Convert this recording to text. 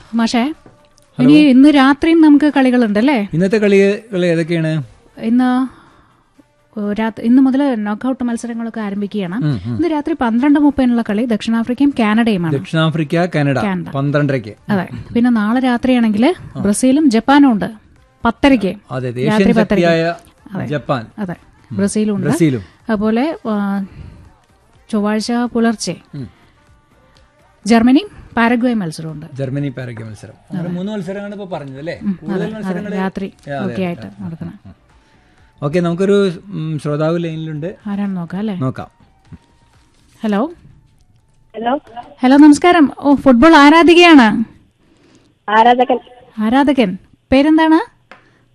മാഷേ ഇനി ഇന്ന് രാത്രിയും നമുക്ക് കളികളുണ്ടല്ലേ ഇന്നത്തെ കളികൾ ഏതൊക്കെയാണ് ഇന്ന് ഏഹ് രാത്രി ഇന്ന് മുതൽ നോക്കൌട്ട് മത്സരങ്ങളൊക്കെ ആരംഭിക്കുകയാണ് ഇന്ന് രാത്രി പന്ത്രണ്ട് മുപ്പതിനുള്ള കളി ദക്ഷിണാഫ്രിക്കയും കാനഡയുമാണ് ദക്ഷിണാഫ്രിക്ക കാനഡ കാനഡ. പന്ത്രണ്ടരയ്ക്ക് അതെ പിന്നെ നാളെ രാത്രിയാണെങ്കിൽ ബ്രസീലും ജപ്പാനും ഉണ്ട് പത്തരയ്ക്ക് അതെ അതെ. ഏഷ്യൻ ശക്തിയായ ജപ്പാൻ അതെ ബ്രസീലും ഉണ്ട് ബ്രസീലും അതുപോലെ ആ, ചൊവ്വാഴ്ച പുലർച്ചെ ജർമ്മനിയും പാരഗ്വേ മത്സരമുണ്ട് ജർമ്മനി പാരഗ്വേ മത്സരം അങ്ങനെ മൂന്ന് മത്സരങ്ങളാണ് ഇപ്പൊ പറഞ്ഞത് അല്ലേ കൂടുതൽ മത്സരങ്ങൾ രാത്രി ഒക്കെ ആയിട്ട് നടക്കണം ഓക്കെ നമുക്കൊരു ഉം, ശ്രോതാവ് ലൈനിലുണ്ട് ആരാണ് നോക്കാം അല്ലേ നോക്കാം ഹലോ ഹലോ ഹലോ നമസ്കാരം ഓ ഫുട്ബോൾ ആരാധികയാണ് ആരാധകൻ ആരാധകൻ പേരെന്താണ്